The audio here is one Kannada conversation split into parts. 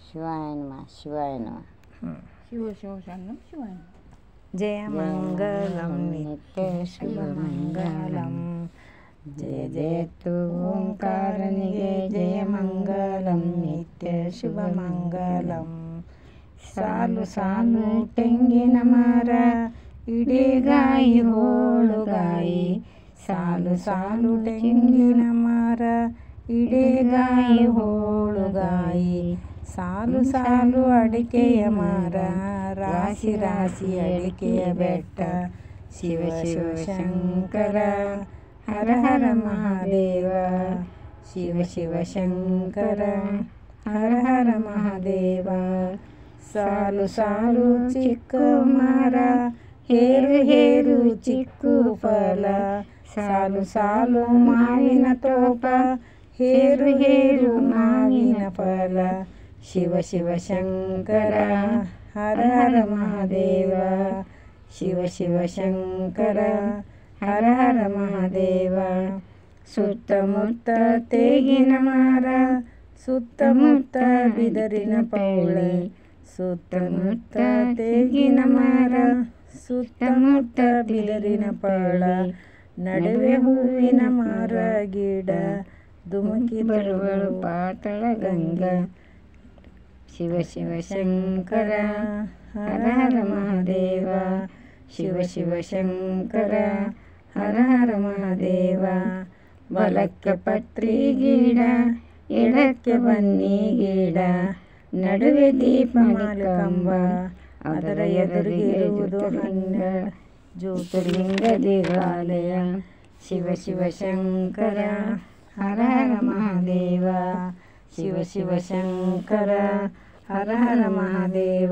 ಶಿವಾಯ ನಮಃ ಶಿವಾಯ ನಮಃ ಶಿವ ಶಿವ ಶರಣಂ ಶಿವಾಯ ಜಯ ಮಂಗಲಂ ನಿತ್ಯ ಶುಭ ಮಂಗಲಂ ಜಯ ಜಯತು ಓಂಕಾರನಿಗೆ ಜಯ ಮಂಗಲಂ ನಿತ್ಯ ಶುಭ ಮಂಗಲಂ ಸಾಲು ಸಾಲು ತೆಂಗಿನ ಮರ ಇಡಿಗಾಯಿ ಹೋಳುಗಾಯಿ ಸಾಲು ಸಾಲು ತೆಂಗಿನ ಮರ ಇಡಿಗಾಯಿ ಹೋಳುಗಾಯಿ ಸಾಲು ಸಾಲು ಅಡಿಕೆಯ ಮರ ರಾಶಿ ರಾಶಿ ಅಡಿಕೆಯ ಬೆಟ್ಟ ಶಿವ ಶಿವ ಶಂಕರ ಹರ ಹರ ಮಹಾದೇವ ಶಿವ ಶಿವ ಶಂಕರ ಹರ ಹರ ಮಹಾದೇವ ಸಾಲು ಸಾಲು ಚಿಕ್ಕ ಮರ ಹೇರು ಹೇರು ಚಿಕ್ಕು ಫಲ ಸಾಲು ಸಾಲು ಮಾವಿನ ತೋಪ ಹೇರು ಹೇರು ಮಾವಿನ ಫಲ ಶಿವ ಶಿವ ಶಂಕರ ಹರ ಹರ ಮಹಾದೇವ ಶಿವ ಶಿವ ಶಂಕರ ಹರ ಹರ ಮಹಾದೇವ ಸುತ್ತಮುತ್ತ ತೇಗಿನ ಮರ ಸುತ್ತಮುತ್ತ ಬಿದರಿನ ಪೌಳೆ ಸುತ್ತಮುತ್ತ ತೇಗಿನ ಮರ ಸುತ್ತಮುತ್ತ ಬಿದರಿನ ಪಳ ನಡುವೆ ಹೂವಿನ ಮರ ಗಿಡ ಧುಮುಕಿ ಬರುವಳು ಪಾತಳ ಗಂಗಾ ಶಿವ ಶಿವ ಶಂಕರ ಹರ ಹರ ಮಹಾದೇವ ಶಿವ ಶಿವ ಶಂಕರ ಹರ ಹರ ಮಹಾದೇವ ಬಲಕ್ಕೆ ಪತ್ರಿ ಗಿಡ ಎಡಕ್ಕೆ ಬನ್ನಿ ಗಿಡ ನಡುವೆ ದೀಪ ಕಂಬ ಅದರ ಎದುರಿಗಿರುವುದು ಹಂಗ ಜ್ಯೋತಿರ್ಲಿಂಗ ದೇವಾಲಯ ಶಿವ ಶಿವ ಶಂಕರ ಹರ ಹರ ಮಹಾದೇವ ಶಿವ ಶಿವ ಶಂಕರ ಹರ ಹರ ಮಹಾದೇವ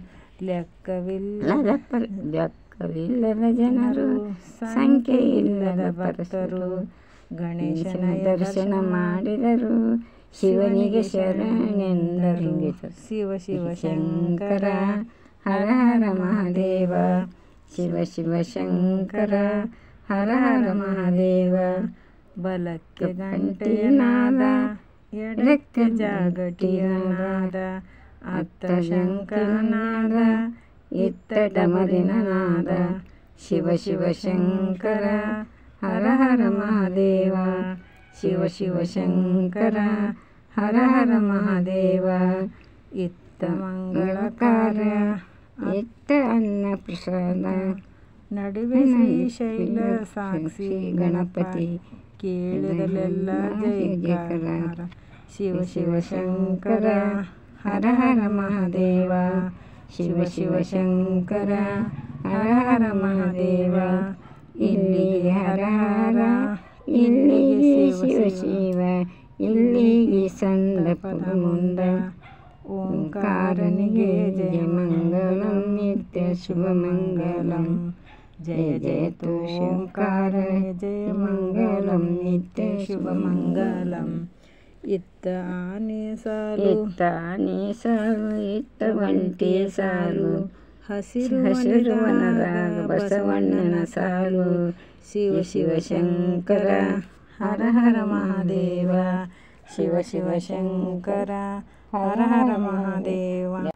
ಲೆಕ್ಕವಿಲ್ಲದ ಪ- ಲೆಕ್ಕವಿಲ್ಲದ ಜನರು ಸಂಖ್ಯೆ ಇಲ್ಲದ ಭಕ್ತರು ಗಣೇಶನ ದರ್ಶನ ಮಾಡಿದರು ಶಿವನಿಗೆ ಶರಣೆಂದರು ಶಿವ ಶಿವ ಶಂಕರ ಹರ ಹರ ಮಹಾದೇವ ಶಿವ ಶಿವ ಶಂಕರ ಹರ ಹರ ಮಹಾದೇವ ಬಲಕ್ಕೆ ಗಂಟೆಯ ನಾದ ಎಡಕ್ಕೆ ಜಾಗಟಿಯ ನಾದ ಅತ್ತ ಶಂಕರನಾದ ಇತ್ತ ಡಮರಿನ ನಾದ ಶಿವ ಶಿವ ಶಂಕರ ಹರ ಹರ ಮಹಾದೇವ ಶಿವ ಶಿವ ಶಂಕರ ಹರ ಹರ ಮಹಾದೇವ ಇತ್ತ ಮಂಗಳ ಕಾರ್ಯ ಇತ್ತ ಅನ್ನ ಪ್ರಸಾದ ನಡುವೆ ಶ್ರೀಶೈಲ ಸಾಕ್ಷಿ ಗಣಪತಿ ಕೇಳಿದಲೆಲ್ಲ ಜಯಕಾರ ಶಿವ ಶಿವ ಶಂಕರ ಹರ ಹರ ಮಹಾದೇವ ಶಿವ ಶಿವ ಶಂಕರ ಹರ ಹರ ಮಹಾದೇವ ಇಲ್ಲಿಗೆ ಹರ ಹರ ಇಲ್ಲಿಗೆ ಶಿವ ಶಿವ ಇಲ್ಲಿಗೆ ಸಂದಪದ ಮುಂದ ಓಂಕಾರನಿಗೆ ಜಯ ಮಂಗಲಂ ನಿತ್ಯ ಶುಭ ಮಂಗಲಂ ಜಯ ಜಯತು ಓಂಕಾರ ಜಯ ಮಂಗಲಂ ನಿತ್ಯ ಶುಭ ಮಂಗಲಂ ಇತ್ತ ಆನೆ ಸಾಲು ಇತ್ತ ಆನೆ ಸಾಲು ಇತ್ತ ಒಂಟೆ ಸಾಲು ಹಸಿರು ಹಸಿರು ವನದಾಗ ಬಸವಣ್ಣನ ಸಾಲು ಶಿವ ಶಿವ ಶಂಕರ ಹರ ಹರ ಮಹಾದೇವ ಶಿವ ಶಿವ ಶಂಕರ ಹರ ಹರ ಮಹಾದೇವ